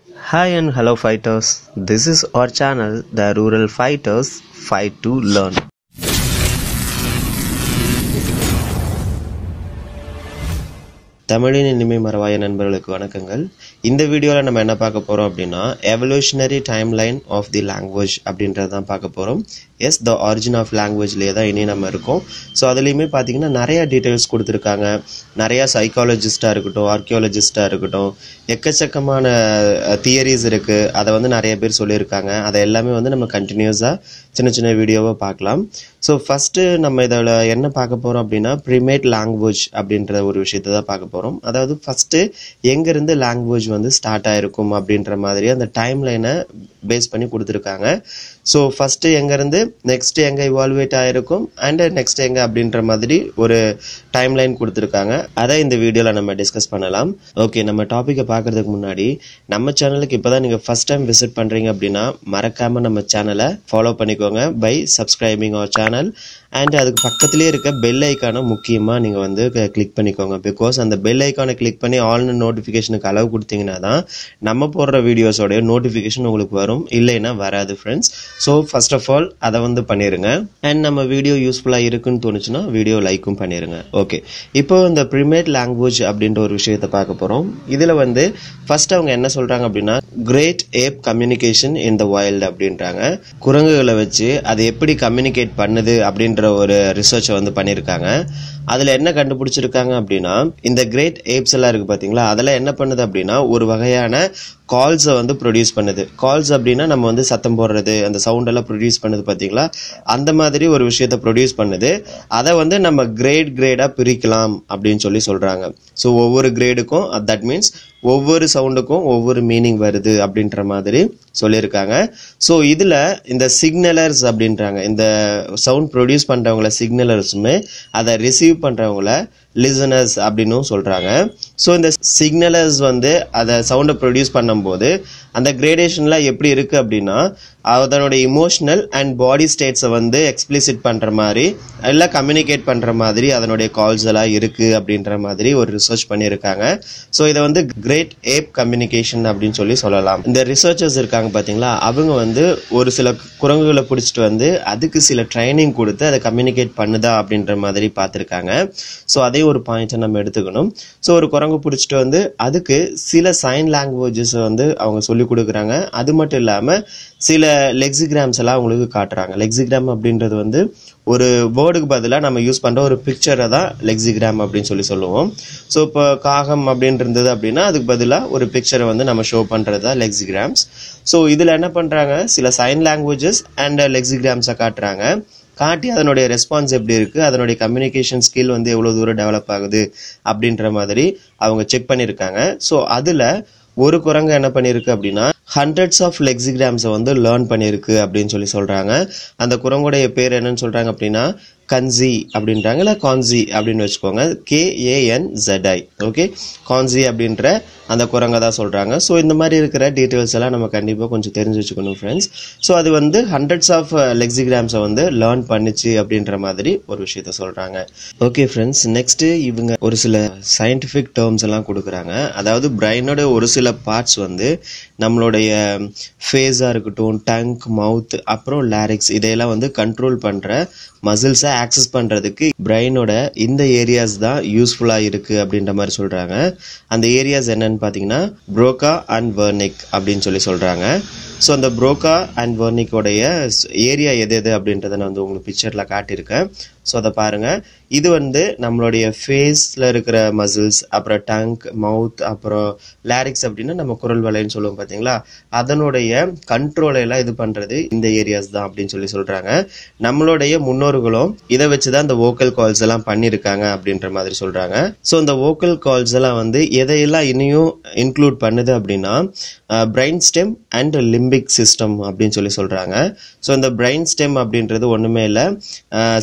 Hi and hello fighters. This is our channel, the Rural Fighters Fight to Learn. தமிழின் இனிமை மறவாய நண்பர்களுக்கு வணக்கங்கள் இந்த வீடியோவில் நம்ம என்ன பார்க்க போகிறோம் அப்படின்னா evolutionary time line of the language அப்படின்றத தான் பார்க்க போகிறோம் எஸ் த ஆரிஜின் ஆஃப் லாங்குவேஜ்லேயே தான் இனி நம்ம இருக்கோம் ஸோ அதுலேயுமே பார்த்தீங்கன்னா நிறைய டீட்டெயில்ஸ் கொடுத்துருக்காங்க நிறையா சைக்காலஜிஸ்ட்டாக இருக்கட்டும் ஆர்கியாலஜிஸ்ட்டாக இருக்கட்டும் எக்கச்சக்கமான தியரிஸ் இருக்குது அதை வந்து நிறைய பேர் சொல்லியிருக்காங்க அதை எல்லாமே வந்து நம்ம கண்டினியூஸாக சின்ன சின்ன வீடியோவாக பார்க்கலாம் ஸோ ஃபஸ்ட்டு நம்ம இதில் என்ன பார்க்க போகிறோம் அப்படின்னா ப்ரிமேட் லாங்குவேஜ் அப்படின்ற ஒரு விஷயத்தை தான் பார்க்க போகிறோம் அதாவது ஃபஸ்ட்டு எங்கேருந்து லாங்குவேஜ் வந்து ஸ்டார்ட் ஆகிருக்கும் அப்படின்ற மாதிரி அந்த டைம் லைனை பேஸ் பண்ணி கொடுத்துருக்காங்க ஸோ ஃபஸ்ட்டு எங்கேருந்து நெக்ஸ்ட் எங்கே இவால்வேட் ஆகிருக்கும் அண்டு நெக்ஸ்ட் எங்கே அப்படின்ற மாதிரி ஒரு டைம் லைன் கொடுத்துருக்காங்க அதை இந்த வீடியோவில் நம்ம டிஸ்கஸ் பண்ணலாம் ஓகே நம்ம டாப்பிக்கை பார்க்குறதுக்கு முன்னாடி நம்ம சேனலுக்கு இப்போ தான் நீங்கள் ஃபஸ்ட் டைம் விசிட் பண்ணுறீங்க அப்படின்னா மறக்காமல் நம்ம சேனலை ஃபாலோ பண்ணிக்கோங்க by subscribing our channel and அதுக்கு பக்கத்துலேயே இருக்க பெல் ஐக்கானை முக்கியமாக நீங்கள் வந்து கிளிக் பண்ணிக்கோங்க பிகாஸ் அந்த பெல் ஐக்கானை கிளிக் பண்ணி ஆல்னு நோட்டிஃபிகேஷனுக்கு அளவு கொடுத்தீங்கன்னா தான் நம்ம போடுற வீடியோஸோடைய நோட்டிஃபிகேஷன் உங்களுக்கு வரும் இல்லைன்னா வராது friends so first of all அதை வந்து பண்ணிடுங்க அண்ட் நம்ம வீடியோ யூஸ்ஃபுல்லாக இருக்குன்னு தோணுச்சுன்னா வீடியோ லைக்கும் பண்ணிடுங்க ஓகே இப்போ இந்த ப்ரிமேட் லாங்குவேஜ் அப்படின்ற ஒரு விஷயத்தை பார்க்க போகிறோம் இதில் வந்து ஃபர்ஸ்ட் அவங்க என்ன சொல்கிறாங்க அப்படின்னா great ape communication in the wild அப்படின்றாங்க குரங்குகளை வச்சு அது எப்படி கம்யூனிகேட் பண்ணுது அப்படின்ற ஒரு ரிசர்ச்சை வந்து பண்ணியிருக்காங்க அதில் என்ன கண்டுபிடிச்சிருக்காங்க அப்படின்னா இந்த கிரேட் ஏப்ஸ் எல்லாம் இருக்குது பார்த்தீங்களா அதெல்லாம் என்ன பண்ணுது அப்படின்னா ஒரு வகையான கால்ஸை வந்து ப்ரொடியூஸ் பண்ணுது கால்ஸ் அப்படின்னா நம்ம வந்து சத்தம் போடுறது அந்த சவுண்ட் எல்லாம் ப்ரொடியூஸ் பண்ணுது பார்த்தீங்களா அந்த மாதிரி ஒரு விஷயத்த ப்ரொடியூஸ் பண்ணுது அதை வந்து நம்ம கிரேட் கிரேடாக பிரிக்கலாம் அப்படின்னு சொல்லி சொல்கிறாங்க ஸோ ஒவ்வொரு கிரேடுக்கும் தட் மீன்ஸ் ஒவ்வொரு சவுண்டுக்கும் ஒவ்வொரு மீனிங் வருது அப்படின்ற மாதிரி சொல்லியிருக்காங்க ஸோ இதில் இந்த சிக்னலர்ஸ் அப்படின்றாங்க இந்த சவுண்ட் ப்ரொடியூஸ் பண்ணுறவங்கள சிக்னலர்ஸுமே அதை ரிசீவ் பண்ணுறவங்கள லிசனர்ஸ் அப்படின்னும் சொல்கிறாங்க ஸோ இந்த சிக்னலர்ஸ் வந்து அதை சவுண்டை ப்ரொடியூஸ் பண்ணும்போது அந்த கிரேடேஷன்லாம் எப்படி இருக்குது அப்படின்னா அதனோட இமோஷனல் அண்ட் பாடி ஸ்டேட்ஸை வந்து எக்ஸ்பிளிசிட் பண்ணுற மாதிரி எல்லாம் கம்யூனிகேட் பண்ணுற மாதிரி அதனுடைய கால்ஸ் எல்லாம் இருக்குது அப்படின்ற மாதிரி ஒரு ரிசர்ச் பண்ணியிருக்காங்க ஸோ இதை வந்து கிரேட் ஏப் கம்யூனிகேஷன் அப்படின்னு சொல்லி சொல்லலாம் இந்த ரிசர்ச்சர்ஸ் இருக்காங்க பார்த்தீங்களா அவங்க வந்து ஒரு சில குரங்குகளை பிடிச்சிட்டு வந்து அதுக்கு சில ட்ரைனிங் கொடுத்து அதை கம்யூனிகேட் பண்ணுதா அப்படின்ற மாதிரி பார்த்துருக்காங்க ஸோ அதே ஒரு பாயிண்ட்டை நம்ம எடுத்துக்கணும் ஸோ ஒரு குரங்கு பிடிச்சிட்டு வந்து அதுக்கு சில சைன் லாங்குவேஜஸ் வந்து அவங்க சொல்லி கொடுக்குறாங்க அது மட்டும் இல்லாமல் சில லெக்ஸிகிராம்ஸ் எல்லாம் அவங்களுக்கு காட்டுறாங்க லெக்ஸிகிராம் அப்படின்றது வந்து ஒரு வேர்டுக்கு பதிலாக நம்ம யூஸ் பண்ணுற ஒரு பிக்சரை தான் லெக்ஸிகிராம் அப்படின்னு சொல்லி சொல்லுவோம் ஸோ இப்போ காகம் அப்படின்னு இருந்தது அப்படின்னா அதுக்கு பதிலாக ஒரு பிக்சரை வந்து நம்ம ஷோ பண்ணுறது தான் லெக்ஸிகிராம்ஸ் ஸோ இதில் என்ன பண்ணுறாங்க சில சைன் லாங்குவேஜஸ் அண்ட் லெக்ஸிகிராம்ஸை காட்டுறாங்க காட்டி அதனுடைய ரெஸ்பான்ஸ் எப்படி இருக்குது அதனுடைய கம்யூனிகேஷன் ஸ்கில் வந்து எவ்வளோ தூரம் டெவலப் ஆகுது அப்படின்ற மாதிரி அவங்க செக் பண்ணியிருக்காங்க ஸோ அதில் ஒரு குரங்கு என்ன பண்ணியிருக்கு அப்படின்னா ஹண்ட்ரட்ஸ் ஆஃப் லெக்ஸிகிராம்ஸை வந்து லேர்ன் பண்ணியிருக்கு அப்படின்னு சொல்லி சொல்கிறாங்க அந்த குரங்குடைய பேர் என்னன்னு சொல்கிறாங்க அப்படின்னா கன்சி அப்படின்றாங்க இல்லை கான்சி அப்படின்னு வச்சுக்கோங்க கேஏஎன் ஜெட்ஐ ஓகே கான்சி அப்படின்ற அந்த குரங்கை தான் சொல்கிறாங்க ஸோ இந்த மாதிரி இருக்கிற டீட்டெயில்ஸ் எல்லாம் நம்ம கண்டிப்பாக கொஞ்சம் தெரிஞ்சு வச்சுக்கணும் ஃப்ரெண்ட்ஸ் ஸோ அது வந்து ஹண்ட்ரட்ஸ் ஆஃப் லெக்ஸிகிராம்ஸை வந்து லேர்ன் பண்ணிச்சு அப்படின்ற மாதிரி ஒரு விஷயத்த சொல்கிறாங்க ஓகே ஃப்ரெண்ட்ஸ் நெக்ஸ்ட்டு இவங்க ஒரு சில சயின்டிஃபிக் டேர்ம்ஸ் எல்லாம் கொடுக்குறாங்க அதாவது பிரெயினோட ஒரு சில பார்ட்ஸ் வந்து நம்மளுடைய ஃபேஸாக இருக்கட்டும் டங்க் மவுத் அப்புறம் லேரிக்ஸ் இதையெல்லாம் வந்து கண்ட்ரோல் பண்ணுற மசில்ஸை ஆக்சஸ் பண்ணுறதுக்கு பிரெயினோட இந்த ஏரியாஸ் தான் யூஸ்ஃபுல்லாக இருக்குது அப்படின்ற மாதிரி சொல்கிறாங்க அந்த ஏரியாஸ் என்னன்னு பார்த்தீங்கன்னா புரோக்கா அண்ட் வர்னிக் அப்படின்னு சொல்லி சொல்கிறாங்க ஸோ அந்த புரோக்கா அண்ட் வர்னிக்கோடைய ஏரியா எது எது அப்படின்றத நான் வந்து உங்களுக்கு பிக்சரில் காட்டியிருக்கேன் ஸோ அதை பாருங்கள் இது வந்து நம்மளுடைய ஃபேஸில் இருக்கிற மசில்ஸ் அப்புறம் டங்க் மவுத் அப்புறம் லேரிக்ஸ் அப்படின்னா நம்ம குரல் வலைன்னு சொல்லுவோம் பார்த்தீங்களா அதனுடைய கண்ட்ரோலை எல்லாம் இது பண்ணுறது இந்த ஏரியாஸ் தான் அப்படின்னு சொல்லி சொல்கிறாங்க நம்மளுடைய முன்னோர்களும் இதை வச்சு தான் இந்த வோக்கல் கால்ஸ் எல்லாம் பண்ணியிருக்காங்க அப்படின்ற மாதிரி சொல்கிறாங்க ஸோ இந்த வோக்கல் கால்ஸ் எல்லாம் வந்து எதையெல்லாம் இனியும் இன்க்ளூட் பண்ணுது அப்படின்னா brain stem and limbic system அப்படின்னு சொல்லி சொல்கிறாங்க ஸோ இந்த பிரெயின் ஸ்டெம் அப்படின்றது ஒன்றுமே இல்லை செரிபரம்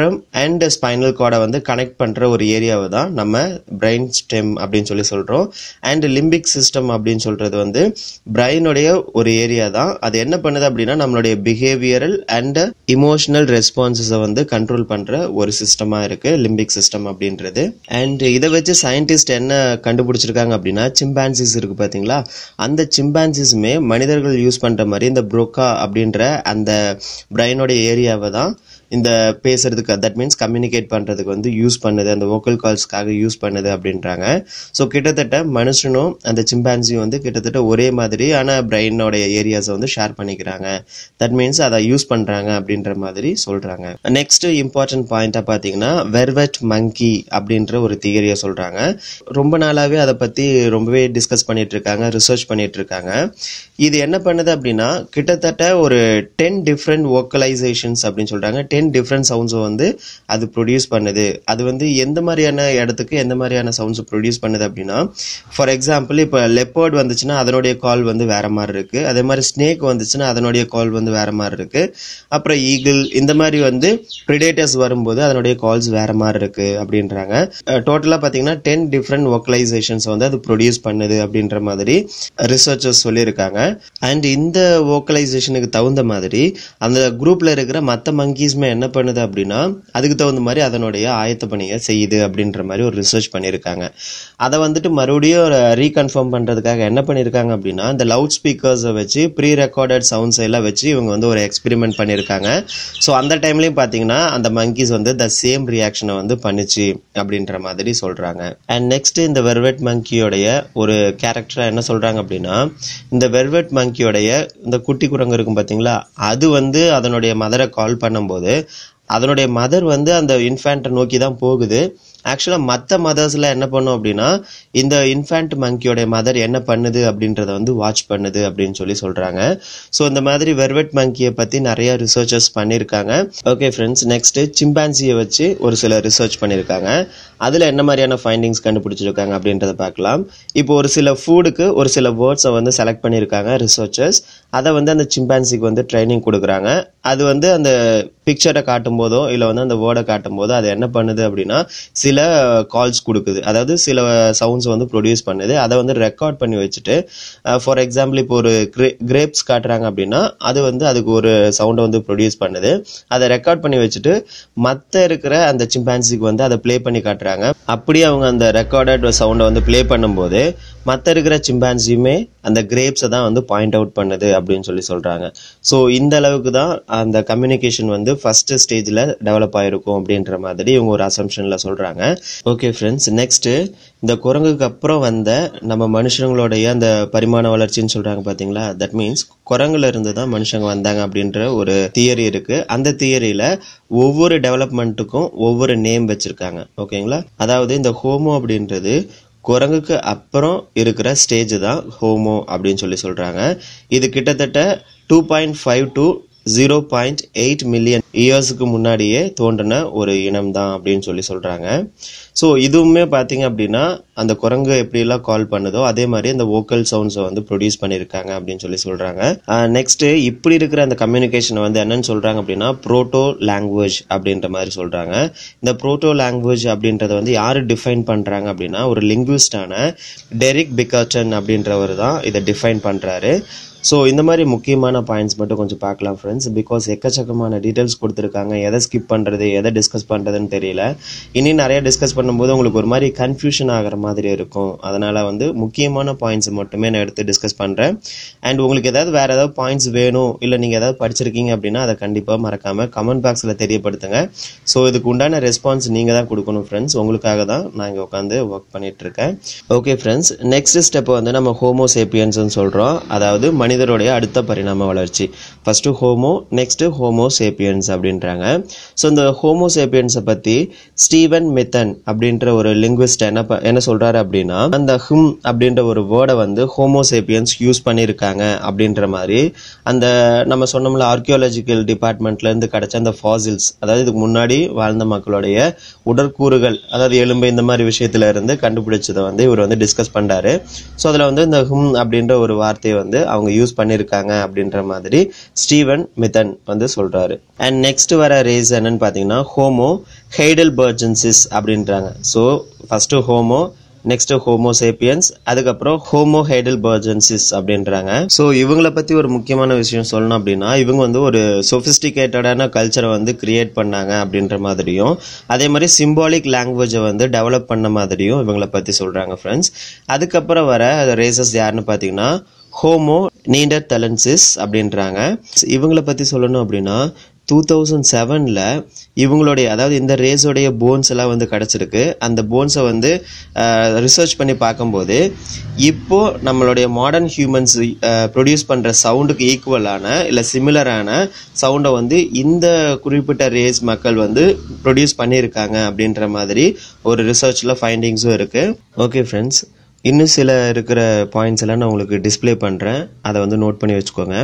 சேக்ரம் அண்ட் ஸ்பைனல் கார்டை வந்து கனெக்ட் பண்ணுற ஒரு ஏரியாவை தான் நம்ம பிரெயின் ஸ்டெம் அப்படின்னு சொல்லி சொல்கிறோம் அண்ட் லிம்பிக் சிஸ்டம் அப்படின்னு சொல்கிறது வந்து பிரெயினுடைய ஒரு ஏரியா தான் அது என்ன பண்ணுது அப்படின்னா நம்மளுடைய பிஹேவியரல் அண்ட் இமோஷனல் ரெஸ்பான்சஸை வந்து கண்ட்ரோல் பண்ணுற ஒரு சிஸ்டமாக இருக்குது லிம்பிக் சிஸ்டம் அப்படின்றது அண்ட் இதை வச்சு சயின்டிஸ்ட் என்ன கண்டுபிடிச்சிருக்காங்க அப்படின்னா சிம்பான்சிஸ் இருக்குது பார்த்தீங்களா அந்த சிம்பான்சிஸுமே மனிதர்கள் யூஸ் பண்ணுற மாதிரி இந்த புரோக்கா அப்படின்ற அந்த பிரெயினோட ஏரியாவை தான் இந்த பேசுறதுக்கு தட் மீன்ஸ் கம்யூனிகேட் பண்ணுறதுக்கு வந்து யூஸ் பண்ணுது அந்த வோக்கல் கால்ஸ்க்காக யூஸ் பண்ணுது அப்படின்றாங்க ஸோ கிட்டத்தட்ட மனுஷனும் அந்த சிம்பான்சியும் வந்து கிட்டத்தட்ட ஒரே மாதிரியான பிரெயினோடைய ஏரியாஸை வந்து ஷேர் பண்ணிக்கிறாங்க தட் மீன்ஸ் அதை யூஸ் பண்ணுறாங்க அப்படின்ற மாதிரி சொல்கிறாங்க நெக்ஸ்ட் இம்பார்ட்டன்ட் பாயிண்ட்டாக பார்த்தீங்கன்னா வெர்வெட் மங்கி அப்படின்ற ஒரு தியரியை சொல்கிறாங்க ரொம்ப நாளாகவே அதை பற்றி ரொம்பவே டிஸ்கஸ் பண்ணிட்டு இருக்காங்க ரிசர்ச் பண்ணிட்டு இருக்காங்க இது என்ன பண்ணுது அப்படின்னா கிட்டத்தட்ட ஒரு டென் டிஃப்ரெண்ட் வோக்கலைசேஷன்ஸ் அப்படின்னு சொல்கிறாங்க டென் டிஃப்ரெண்ட் சவுண்ட்ஸை வந்து அது ப்ரொடியூஸ் பண்ணுது அது வந்து எந்த மாதிரியான இடத்துக்கு எந்த மாதிரியான சவுண்ட்ஸ் ப்ரொடியூஸ் பண்ணுது அப்படின்னா ஃபார் எக்ஸாம்பிள் இப்போ லெப்பர்ட் வந்துச்சுன்னா அதனுடைய கால் வந்து வேற மாதிரி இருக்கு அதே மாதிரி ஸ்னேக் வந்துச்சுன்னா அதனுடைய கால் வந்து வேற மாதிரி இருக்கு அப்புறம் ஈகிள் இந்த மாதிரி வந்து ப்ரிடேட்டர்ஸ் வரும்போது அதனுடைய கால்ஸ் வேற மாதிரி இருக்கு அப்படின்றாங்க டோட்டலாக பார்த்தீங்கன்னா டென் டிஃப்ரெண்ட் வோக்கலைசேஷன்ஸ் வந்து அது ப்ரொடியூஸ் பண்ணுது அப்படின்ற மாதிரி ரிசர்ச்சர்ஸ் சொல்லியிருக்காங்க அண்ட் இந்த வோக்கலைசேஷனுக்கு தகுந்த மாதிரி அந்த குரூப்ல இருக்கிற மற்ற மங்கீஸ்மே என்ன பண்ணுது அப்படின்னா அதுக்கு தகுந்த மாதிரி அதனுடைய ஆயத்த பணியை செய்யுது அப்படின்ற மாதிரி ஒரு ரிசர்ச் பண்ணியிருக்காங்க அதை வந்துட்டு மறுபடியும் ரீகன்ஃபார்ம் பண்றதுக்காக என்ன பண்ணியிருக்காங்க அப்படின்னா இந்த லவுட் ஸ்பீக்கர்ஸை வச்சு ப்ரீ ரெக்கார்டட் சவுண்ட்ஸ் எல்லாம் வச்சு இவங்க வந்து ஒரு எக்ஸ்பெரிமெண்ட் பண்ணியிருக்காங்க ஸோ அந்த டைம்லயும் பார்த்தீங்கன்னா அந்த மங்கீஸ் வந்து த சேம் ரியாக்ஷனை வந்து பண்ணுச்சு அப்படின்ற மாதிரி சொல்றாங்க அண்ட் நெக்ஸ்ட் இந்த வெர்வெட் மங்கியோடைய ஒரு கேரக்டரா என்ன சொல்றாங்க அப்படின்னா இந்த வெர்வெட் மங்கியோடைய இந்த குட்டி குரங்கு இருக்கும் பாத்தீங்களா அது வந்து அதனுடைய மதரை கால் பண்ணும்போது அதனுடைய மதர் வந்து அந்த இன்ஃபேண்ட்டை நோக்கி தான் போகுது ஆக்சுவலாக மற்ற மதர்ஸில் என்ன பண்ணும் அப்படின்னா இந்த இன்ஃபேண்ட் மங்கியோடைய மதர் என்ன பண்ணுது அப்படின்றத வந்து வாட்ச் பண்ணுது அப்படின்னு சொல்லி சொல்கிறாங்க ஸோ இந்த மாதிரி வெர்வெட் மங்கியை பற்றி நிறைய ரிசர்ச்சர்ஸ் பண்ணியிருக்காங்க ஓகே ஃப்ரெண்ட்ஸ் நெக்ஸ்ட்டு சிம்பான்சியை வச்சு ஒரு சில ரிசர்ச் பண்ணியிருக்காங்க அதில் என்ன மாதிரியான ஃபைண்டிங்ஸ் கண்டுபிடிச்சிருக்காங்க அப்படின்றத பார்க்கலாம் இப்போ ஒரு சில ஃபுட்டுக்கு ஒரு சில வேர்ட்ஸை வந்து செலக்ட் பண்ணியிருக்காங்க ரிசர்ச்சர்ஸ் அதை வந்து அந்த சிம்பான்சிக்கு வந்து ட்ரைனிங் கொடுக்குறாங்க அது வந்து அந்த பிக்சரை காட்டும் போதோ இல்லை வந்து அந்த வேர்டை காட்டும் போதோ அது என்ன பண்ணுது அப்படின்னா சில கால்ஸ் கொடுக்குது அதாவது சில சவுண்ட்ஸ் வந்து ப்ரொடியூஸ் பண்ணுது அதை வந்து ரெக்கார்ட் பண்ணி வச்சுட்டு ஃபார் எக்ஸாம்பிள் இப்போ ஒரு கிரே கிரேப்ஸ் காட்டுறாங்க அப்படின்னா அது வந்து அதுக்கு ஒரு சவுண்டை வந்து ப்ரொடியூஸ் பண்ணுது அதை ரெக்கார்ட் பண்ணி வச்சுட்டு மற்ற இருக்கிற அந்த சிம்பான்சிக்கு வந்து அதை ப்ளே பண்ணி காட்டுறாங்க அப்படியே அவங்க அந்த ரெக்கார்டட் சவுண்டை வந்து ப்ளே பண்ணும்போது மற்ற இருக்கிற சிம்பான்சியுமே அந்த கிரேப்ஸை தான் வந்து பாயிண்ட் அவுட் பண்ணுது அப்படின்னு சொல்லி சொல்கிறாங்க ஸோ இந்த அளவுக்கு தான் அந்த கம்யூனிகேஷன் வந்து ஃபர்ஸ்ட் ஸ்டேஜில் டெவலப் ஆகிருக்கும் அப்படின்ற மாதிரி இவங்க ஒரு அசம்ஷனில் சொல்கிறாங்க ஓகே ஃப்ரெண்ட்ஸ் நெக்ஸ்ட்டு இந்த குரங்குக்கு அப்புறம் வந்த நம்ம மனுஷங்களுடைய அந்த பரிமாண வளர்ச்சின்னு சொல்கிறாங்க பார்த்தீங்களா தட் மீன்ஸ் குரங்குல இருந்து தான் மனுஷங்க வந்தாங்க அப்படின்ற ஒரு தியரி இருக்குது அந்த தியரியில் ஒவ்வொரு டெவலப்மெண்ட்டுக்கும் ஒவ்வொரு நேம் வச்சுருக்காங்க ஓகேங்களா அதாவது இந்த ஹோமோ அப்படின்றது குரங்குக்கு அப்புறம் இருக்கிற ஸ்டேஜ் தான் ஹோமோ அப்படின்னு சொல்லி சொல்றாங்க இது கிட்டத்தட்ட two point five to zero point eight million இயர்ஸுக்கு முன்னாடியே தோன்றின ஒரு இனம் தான் அப்படின்னு சொல்லி சொல்றாங்க ஸோ இதுவுமே பார்த்தீங்க அப்படின்னா அந்த குரங்கு எப்படிலாம் கால் பண்ணுதோ அதே மாதிரி அந்த வோக்கல் சவுண்ட்ஸை வந்து ப்ரொடியூஸ் பண்ணியிருக்காங்க அப்படின்னு சொல்லி சொல்றாங்க நெக்ஸ்ட் இப்படி இருக்கிற அந்த கம்யூனிகேஷனை வந்து என்னன்னு சொல்றாங்க அப்படின்னா ப்ரோட்டோ லாங்குவேஜ் அப்படின்ற மாதிரி சொல்றாங்க இந்த ப்ரோட்டோ லாங்குவேஜ் அப்படின்றத வந்து யாரு டிஃபைன் பண்றாங்க அப்படின்னா ஒரு லிங்குவிஸ்டான டெரிக் பிகாட்டன் அப்படின்றவர் தான் இதை டிஃபைன் பண்றாரு ஸோ இந்த மாதிரி முக்கியமான பாயிண்ட்ஸ் மட்டும் கொஞ்சம் பார்க்கலாம் ஃப்ரெண்ட்ஸ் பிகாஸ் எக்கச்சக்கமான டீட்டெயில்ஸ் கொடுத்துருக்காங்க எதை ஸ்கிப் பண்ணுறது எதை டிஸ்கஸ் பண்ணுறதுன்னு தெரியல இனி நிறைய டிஸ்கஸ் பண்ணும்போது உங்களுக்கு ஒரு மாதிரி கன்ஃபியூஷன் ஆகிற மாதிரி இருக்கும் அதனால் வந்து முக்கியமான பாயிண்ட்ஸ் மட்டுமே நான் எடுத்து டிஸ்கஸ் பண்ணுறேன் அண்ட் உங்களுக்கு ஏதாவது வேறு ஏதாவது பாயிண்ட்ஸ் வேணும் இல்லை நீங்கள் ஏதாவது படிச்சிருக்கீங்க அப்படின்னா அதை கண்டிப்பாக மறக்காமல் கமெண்ட் பாக்ஸில் தெரியப்படுத்துங்க ஸோ இதுக்கு உண்டான ரெஸ்பான்ஸ் நீங்கள் தான் கொடுக்கணும் ஃப்ரெண்ட்ஸ் உங்களுக்காக தான் நான் இங்கே உட்காந்து ஒர்க் பண்ணிட்டு இருக்கேன் ஓகே ஃப்ரெண்ட்ஸ் நெக்ஸ்ட் ஸ்டெப் வந்து நம்ம ஹோமோ சேப்பியன்ஸ்னு சொல்கிறோம் அதாவது மனிதருடைய அடுத்த பரிணாம வளர்ச்சி first Homo next Homo sapiens அப்படின்றாங்க ஸோ இந்த ஹோமோ சேப்பியன்ஸை பற்றி ஸ்டீவன் மெத்தன் அப்படின்ற ஒரு லிங்குவிஸ்ட் என்ன ப- என்ன சொல்றாரு அப்படின்னா அந்த ஹும் அப்படின்ற ஒரு வேர்டை வந்து ஹோமோசேப்பியன்ஸ் யூஸ் பண்ணியிருக்காங்க அப்படின்ற மாதிரி அந்த நம்ம சொன்னோம்ல ஆர்கியோலஜிக்கல் டிபார்ட்மெண்ட்ல இருந்து கிடைச்ச அந்த ஃபாசில்ஸ் அதாவது இதுக்கு முன்னாடி வாழ்ந்த மக்களுடைய உடற்கூறுகள் அதாவது எலும்பு இந்த மாதிரி விஷயத்துல இருந்து கண்டுபிடிச்சதை வந்து இவர் வந்து டிஸ்கஸ் பண்றாரு ஸோ அதுல வந்து இந்த ஹும் அப்படின்ற ஒரு வார்த்தையை வந்து அவங்க யூஸ் பண்ணியிருக்காங்க அப்படின்ற மாதிரி ஸ்டீவன் மித்தன் வந்து சொல்றாரு அண்ட் நெக்ஸ்ட் வர ரேஸ் என்னன்னு பார்த்தீங்கன்னா ஹோமோ ஹெய்டல் பர்ஜன்சிஸ் அப்படின்றாங்க so first Homo next Homo sapiens அதுக்கப்புறம் ஹோமோ ஹைடல் பர்ஜன்சிஸ் அப்படின்றாங்க ஸோ இவங்கள பத்தி ஒரு முக்கியமான விஷயம் சொல்லணும் அப்படின்னா இவங்க வந்து ஒரு சொபிஸ்டிகேட்டடான கல்ச்சரை வந்து கிரியேட் பண்ணாங்க அப்படின்ற மாதிரியும் அதே மாதிரி சிம்பாலிக் லாங்குவேஜை வந்து டெவலப் பண்ண மாதிரியும் இவங்கள பத்தி சொல்றாங்க ஃப்ரெண்ட்ஸ் அதுக்கப்புறம் வர ரேசஸ் யாருன்னு பார்த்தீங்கன்னா ஹோமோ நீண்டர் தலன்சிஸ் அப்படின்றாங்க இவங்கள பத்தி சொல்லணும் அப்படின்னா டூ தௌசண்ட் செவனில் இவங்களுடைய அதாவது இந்த ரேஸோடைய போன்ஸ் எல்லாம் வந்து கிடச்சிருக்கு அந்த போன்ஸை வந்து ரிசர்ச் பண்ணி பார்க்கும்போது இப்போ நம்மளுடைய மாடர்ன் ஹியூமன்ஸ் ப்ரொடியூஸ் பண்ணுற சவுண்டுக்கு ஈக்குவலான இல்லை சிமிலரான சவுண்டை வந்து இந்த குறிப்பிட்ட ரேஸ் மக்கள் வந்து ப்ரொடியூஸ் பண்ணியிருக்காங்க அப்படின்ற மாதிரி ஒரு ரிசர்ச்சில் ஃபைண்டிங்ஸும் இருக்குது ஓகே ஃப்ரெண்ட்ஸ் இன்னும் சில இருக்கிற பாயிண்ட்ஸ் எல்லாம் நான் உங்களுக்கு டிஸ்ப்ளே பண்ணுறேன் அதை வந்து நோட் பண்ணி வச்சுக்கோங்க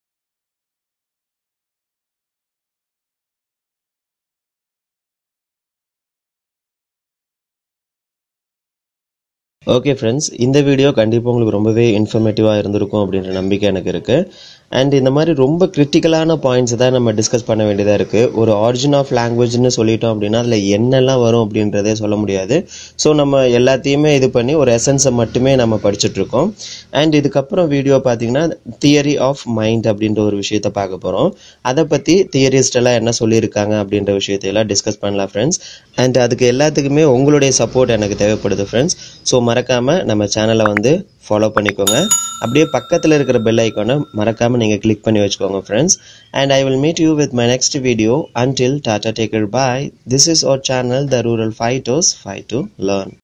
ஓகே ஃப்ரெண்ட்ஸ் இந்த வீடியோ கண்டிப்பாக உங்களுக்கு ரொம்பவே இன்ஃபர்மேட்டிவாக இருந்திருக்கும் அப்படின்ற நம்பிக்கை எனக்கு இருக்குது அண்ட் இந்த மாதிரி ரொம்ப கிரிட்டிக்கலான பாயிண்ட்ஸ் தான் நம்ம டிஸ்கஸ் பண்ண வேண்டியதாக இருக்குது ஒரு ஆரிஜின் ஆஃப் லாங்குவேஜ்னு சொல்லிட்டோம் அப்படின்னா அதில் என்னெல்லாம் வரும் அப்படின்றதே சொல்ல முடியாது ஸோ நம்ம எல்லாத்தையுமே இது பண்ணி ஒரு எசன்ஸை மட்டுமே நம்ம படிச்சுட்டு இருக்கோம் அண்ட் இதுக்கப்புறம் வீடியோ பார்த்தீங்கன்னா தியரி ஆஃப் மைண்ட் அப்படின்ற ஒரு விஷயத்த பார்க்க போகிறோம் அதை பற்றி தியரிஸ்ட் எல்லாம் என்ன சொல்லியிருக்காங்க அப்படின்ற விஷயத்தையெல்லாம் டிஸ்கஸ் பண்ணலாம் ஃப்ரெண்ட்ஸ் அண்ட் அதுக்கு எல்லாத்துக்குமே உங்களுடைய சப்போர்ட் எனக்கு தேவைப்படுது ஃப்ரெண்ட்ஸ் ஸோ மறக்காமல் நம்ம சேனலை வந்து ஃபாலோ பண்ணிக்கோங்க அப்படியே பக்கத்தில் இருக்கிற பெல் ஐக்கானை மறக்காமல் நீங்கள் கிளிக் பண்ணி வச்சுக்கோங்க friends and I will meet you with my next video until tata take care bye this is our channel the Rural Fighters fight to learn